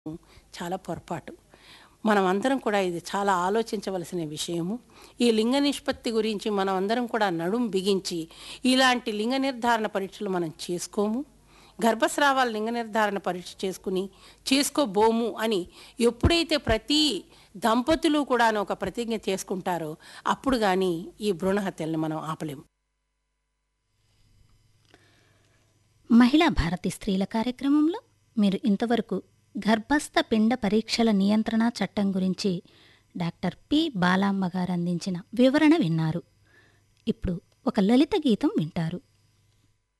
చాలా పొరపాటు మనం అందరం కూడా ఇది చాలా ఆలోచించవలసిన విషయము ఈ లింగ నిష్పత్తి గురించి మనం అందరం కూడా నడుం బిగించి ఇలాంటి లింగ నిర్ధారణ పరీక్షలు మనం చేసుకోము గర్భస్రావాల లింగ నిర్ధారణ పరీక్ష చేసుకుని చేసుకోబోము అని ఎప్పుడైతే ప్రతి దంపతులు కూడా ఒక ప్రతిజ్ఞ చేసుకుంటారో అప్పుడు కానీ ఈ భ్రూణ హత్యల్ని మనం ఆపలేము మహిళా భారతి స్త్రీల కార్యక్రమంలో మీరు ఇంతవరకు గర్భస్థ పిండ పరీక్షల నియంత్రణ చట్టం గురించి డాక్టర్ పి బాలామ్మ గారు అందించిన వివరణ విన్నారు ఇప్పుడు ఒక లలిత గీతం వింటారు